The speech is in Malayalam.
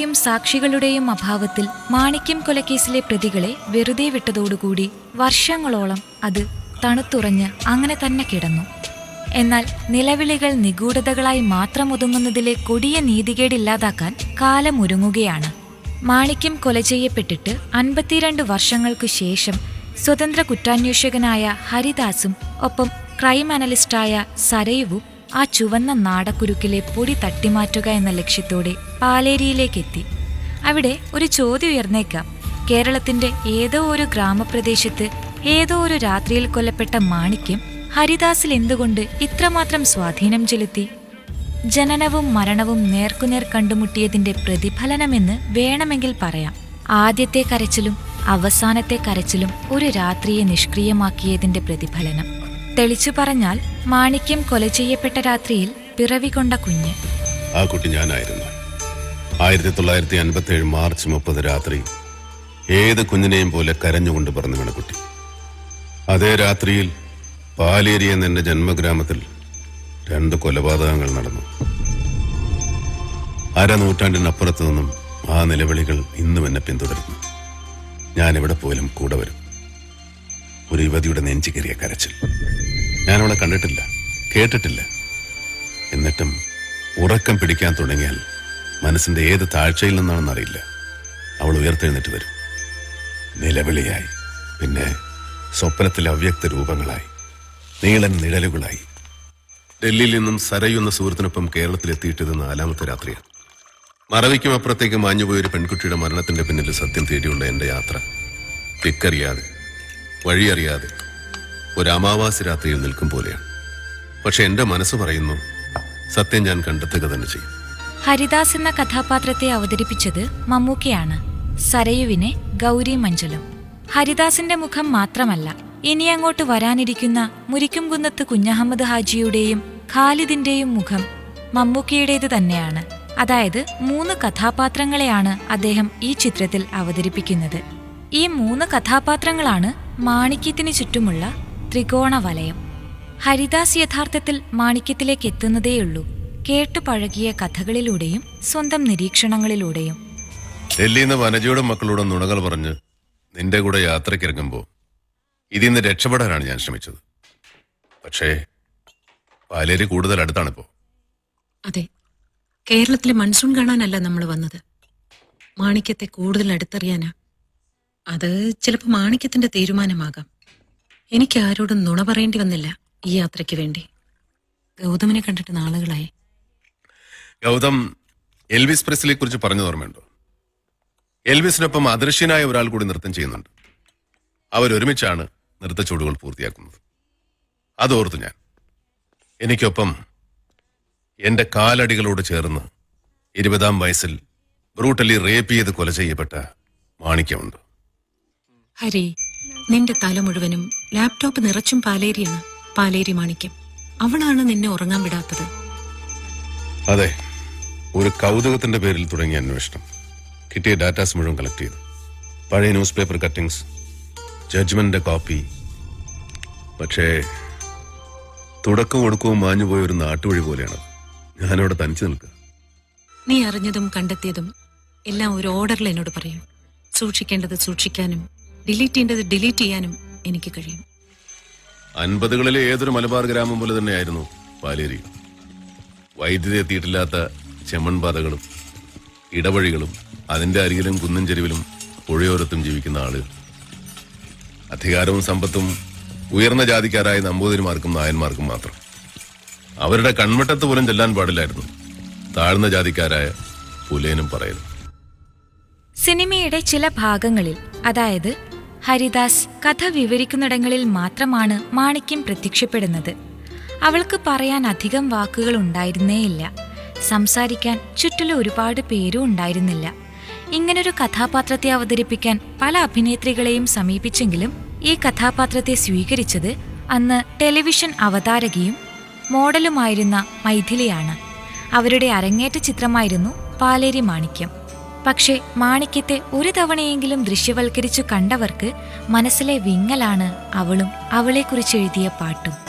തെളിവുകളുടെയും സാക്ഷികളുടെയും അഭാവത്തിൽ മാണിക്യം കൊലക്കേസിലെ പ്രതികളെ വെറുതെ വിട്ടതോടുകൂടി വർഷങ്ങളോളം അത് തണുത്തുറഞ്ഞ് അങ്ങനെ തന്നെ കിടന്നു എന്നാൽ നിലവിളികൾ നിഗൂഢതകളായി മാത്രം ഒതുങ്ങുന്നതിലെ കൊടിയ നീതികേടില്ലാതാക്കാൻ കാലമൊരുങ്ങുകയാണ് മാണിക്യം കൊല ചെയ്യപ്പെട്ടിട്ട് അൻപത്തിരണ്ട് വർഷങ്ങൾക്കു ശേഷം സ്വതന്ത്ര കുറ്റാന്വേഷകനായ ഹരിദാസും ഒപ്പം ക്രൈം അനലിസ്റ്റായ സരയുവും ആ ചുവന്ന നാടക്കുരുക്കിലെ പൊടി തട്ടിമാറ്റുക എന്ന ലക്ഷ്യത്തോടെ പാലേരിയിലേക്കെത്തി അവിടെ ഒരു ചോദ്യം ഉയർന്നേക്കാം കേരളത്തിന്റെ ഏതോ ഒരു ഗ്രാമപ്രദേശത്ത് ഏതോ ഒരു രാത്രിയിൽ കൊല്ലപ്പെട്ട മാണിക്യം ഹരിദാസിൽ എന്തുകൊണ്ട് ഇത്രമാത്രം സ്വാധീനം ചെലുത്തി ജനനവും മരണവും നേർക്കുനേർ കണ്ടുമുട്ടിയതിന്റെ പ്രതിഫലനമെന്ന് വേണമെങ്കിൽ പറയാം ആദ്യത്തെ കരച്ചിലും അവസാനത്തെ കരച്ചിലും ഒരു രാത്രിയെ നിഷ്ക്രിയമാക്കിയതിന്റെ പ്രതിഫലനം തെളിച്ചു പറഞ്ഞാൽ മാണിക്യം കൊല ചെയ്യപ്പെട്ട രാത്രിയിൽ പിറവികൊണ്ട കുഞ്ഞ് ആ കുട്ടി ഞാനായിരുന്നു ആയിരത്തി തൊള്ളായിരത്തി അൻപത്തി ഏഴ് മാർച്ച് മുപ്പത് രാത്രി ഏത് കുഞ്ഞിനെയും പോലെ കരഞ്ഞുകൊണ്ട് പറഞ്ഞു വീണ കുട്ടി അതേ രാത്രിയിൽ പാലേരി എന്ന എന്റെ ജന്മഗ്രാമത്തിൽ രണ്ട് കൊലപാതകങ്ങൾ നടന്നു അരനൂറ്റാണ്ടിനപ്പുറത്തു നിന്നും ആ നിലവിളികൾ ഇന്നും എന്നെ പിന്തുടരുന്നു ഞാൻ എവിടെ പോയാലും കൂടെ വരും ഒരു യുവതിയുടെ നെഞ്ചു കയറിയ കരച്ചിൽ ഞാൻ അവളെ കണ്ടിട്ടില്ല കേട്ടിട്ടില്ല എന്നിട്ടും ഉറക്കം പിടിക്കാൻ തുടങ്ങിയാൽ മനസ്സിന്റെ ഏത് താഴ്ചയിൽ നിന്നാണെന്നറിയില്ല അവൾ ഉയർത്തെഴുന്നേറ്റ് വരും നിലവിളിയായി പിന്നെ സ്വപ്നത്തിലെ അവ്യക്ത രൂപങ്ങളായി നീളൻ നിഴലുകളായി ഡൽഹിയിൽ നിന്നും സരയുന്ന സുഹൃത്തിനൊപ്പം കേരളത്തിലെത്തിയിട്ടത് നാലാമത്തെ രാത്രിയാണ് മറവിക്കും അപ്പുറത്തേക്ക് മാഞ്ഞുപോയ ഒരു പെൺകുട്ടിയുടെ മരണത്തിന്റെ പിന്നിൽ സത്യം തേടിയുള്ള എന്റെ യാത്ര തിക്കറിയാതെ വഴിയറിയാതെ ഒരു അമാവാസി രാത്രിയിൽ നിൽക്കും പോലെയാണ് പക്ഷെ എന്റെ മനസ്സ് പറയുന്നു സത്യം ഞാൻ കണ്ടെത്തുക തന്നെ ചെയ്യും ഹരിദാസ് എന്ന കഥാപാത്രത്തെ അവതരിപ്പിച്ചത് മമ്മൂക്കയാണ് സരയുവിനെ ഗൗരി മഞ്ചലും ഹരിദാസിന്റെ മുഖം മാത്രമല്ല ഇനി അങ്ങോട്ട് വരാനിരിക്കുന്ന മുരിക്കുംകുന്നത്ത് കുഞ്ഞഹമ്മദ് ഹാജിയുടെയും ഖാലിദിന്റെയും മുഖം മമ്മൂക്കയുടേത് തന്നെയാണ് അതായത് മൂന്ന് കഥാപാത്രങ്ങളെയാണ് അദ്ദേഹം ഈ ചിത്രത്തിൽ അവതരിപ്പിക്കുന്നത് ഈ മൂന്ന് കഥാപാത്രങ്ങളാണ് മാണിക്യത്തിന് ചുറ്റുമുള്ള ത്രികോണ വലയം ഹരിദാസ് യഥാർത്ഥത്തിൽ മാണിക്യത്തിലേക്ക് എത്തുന്നതേയുള്ളൂ കേട്ടു പഴകിയ കഥകളിലൂടെയും സ്വന്തം നിരീക്ഷണങ്ങളിലൂടെയും ഡൽഹിയിൽ നിന്ന് വനജയോടും മക്കളോടും നുണകൾ പറഞ്ഞ് നിന്റെ കൂടെ യാത്രക്കിറങ്ങുമ്പോൾ ഇതിൽ നിന്ന് രക്ഷപ്പെടാനാണ് ഞാൻ ശ്രമിച്ചത് പക്ഷേ പാലേരി കൂടുതൽ അടുത്താണിപ്പോ അതെ കേരളത്തിലെ മൺസൂൺ കാണാനല്ല നമ്മൾ വന്നത് മാണിക്യത്തെ കൂടുതൽ അടുത്തറിയാനാ അത് ചിലപ്പോൾ മാണിക്യത്തിന്റെ തീരുമാനമാകാം എനിക്ക് ആരോടും നുണ പറയേണ്ടി വന്നില്ല ഈ യാത്രയ്ക്ക് വേണ്ടി ഗൗതമിനെ കണ്ടിട്ട് നാളുകളായി ഗൗതം എൽവിസ് പ്രസിലെ കുറിച്ച് പറഞ്ഞു ഓർമ്മയുണ്ടോ എൽവിസിനൊപ്പം അദൃശ്യനായ ഒരാൾ കൂടി നൃത്തം ചെയ്യുന്നുണ്ട് അവരൊരുമിച്ചാണ് നൃത്തച്ചുവടുകൾ പൂർത്തിയാക്കുന്നത് അതോർത്തു ഞാൻ എനിക്കൊപ്പം എന്റെ കാലടികളോട് ചേർന്ന് ഇരുപതാം വയസ്സിൽ ബ്രൂട്ടലി റേപ്പ് ചെയ്ത് കൊല ചെയ്യപ്പെട്ട മാണിക്യമുണ്ട് ഹരി നിന്റെ തല മുഴുവനും ലാപ്ടോപ്പ് നിറച്ചും പാലേരിയാണ് പാലേരി മാണിക്യം അവളാണ് നിന്നെ ഉറങ്ങാൻ വിടാത്തത് അതെ ഒരു കൗതുകത്തിന്റെ പേരിൽ തുടങ്ങിയ അന്വേഷണം കിട്ടിയ ഡാറ്റാസ് മുഴുവൻ കളക്ട് ചെയ്തു പഴയ ന്യൂസ് പേപ്പർ കട്ടിങ്സ് ജഡ്ജ്മെന്റിന്റെ കോപ്പി പക്ഷേ തുടക്കവും ഒടുക്കവും മാഞ്ഞുപോയ ഒരു നാട്ടുവഴി പോലെയാണ് ഞാനവിടെ തനിച്ചു നിൽക്കുക നീ അറിഞ്ഞതും കണ്ടെത്തിയതും എല്ലാം ഒരു ഓർഡറിൽ എന്നോട് പറയും സൂക്ഷിക്കേണ്ടത് സൂക്ഷിക്കാനും ഡിലീറ്റ് ചെയ്യേണ്ടത് ഡിലീറ്റ് ചെയ്യാനും എനിക്ക് കഴിയും അൻപതുകളിലെ ഏതൊരു മലബാർ ഗ്രാമം പോലെ തന്നെയായിരുന്നു പാലേരി വൈദ്യുതി എത്തിയിട്ടില്ലാത്ത ചെമ്മൺപാതകളും ഇടവഴികളും അതിന്റെ അരികിലും കുന്നും ചെരുവിലും പുഴയോരത്തും ജീവിക്കുന്ന ആളുകൾ അധികാരവും സമ്പത്തും ഉയർന്ന ജാതിക്കാരായ നമ്പൂതിരിമാർക്കും നായന്മാർക്കും മാത്രം അവരുടെ കൺവെട്ടത്ത് പോലും ചെല്ലാൻ പാടില്ലായിരുന്നു താഴ്ന്ന ജാതിക്കാരായ പുലേനും പറയലും സിനിമയുടെ ചില ഭാഗങ്ങളിൽ അതായത് ഹരിദാസ് കഥ വിവരിക്കുന്നിടങ്ങളിൽ മാത്രമാണ് മാണിക്യം പ്രത്യക്ഷപ്പെടുന്നത് അവൾക്ക് പറയാൻ അധികം വാക്കുകൾ ഉണ്ടായിരുന്നേയില്ല സംസാരിക്കാൻ ചുറ്റിലും ഒരുപാട് പേരും ഉണ്ടായിരുന്നില്ല ഇങ്ങനൊരു കഥാപാത്രത്തെ അവതരിപ്പിക്കാൻ പല അഭിനേത്രികളെയും സമീപിച്ചെങ്കിലും ഈ കഥാപാത്രത്തെ സ്വീകരിച്ചത് അന്ന് ടെലിവിഷൻ അവതാരകയും മോഡലുമായിരുന്ന മൈഥിലിയാണ് അവരുടെ അരങ്ങേറ്റ ചിത്രമായിരുന്നു പാലേരി മാണിക്യം പക്ഷേ മാണിക്യത്തെ ഒരു തവണയെങ്കിലും ദൃശ്യവൽക്കരിച്ചു കണ്ടവർക്ക് മനസ്സിലെ വിങ്ങലാണ് അവളും അവളെക്കുറിച്ച് എഴുതിയ പാട്ടും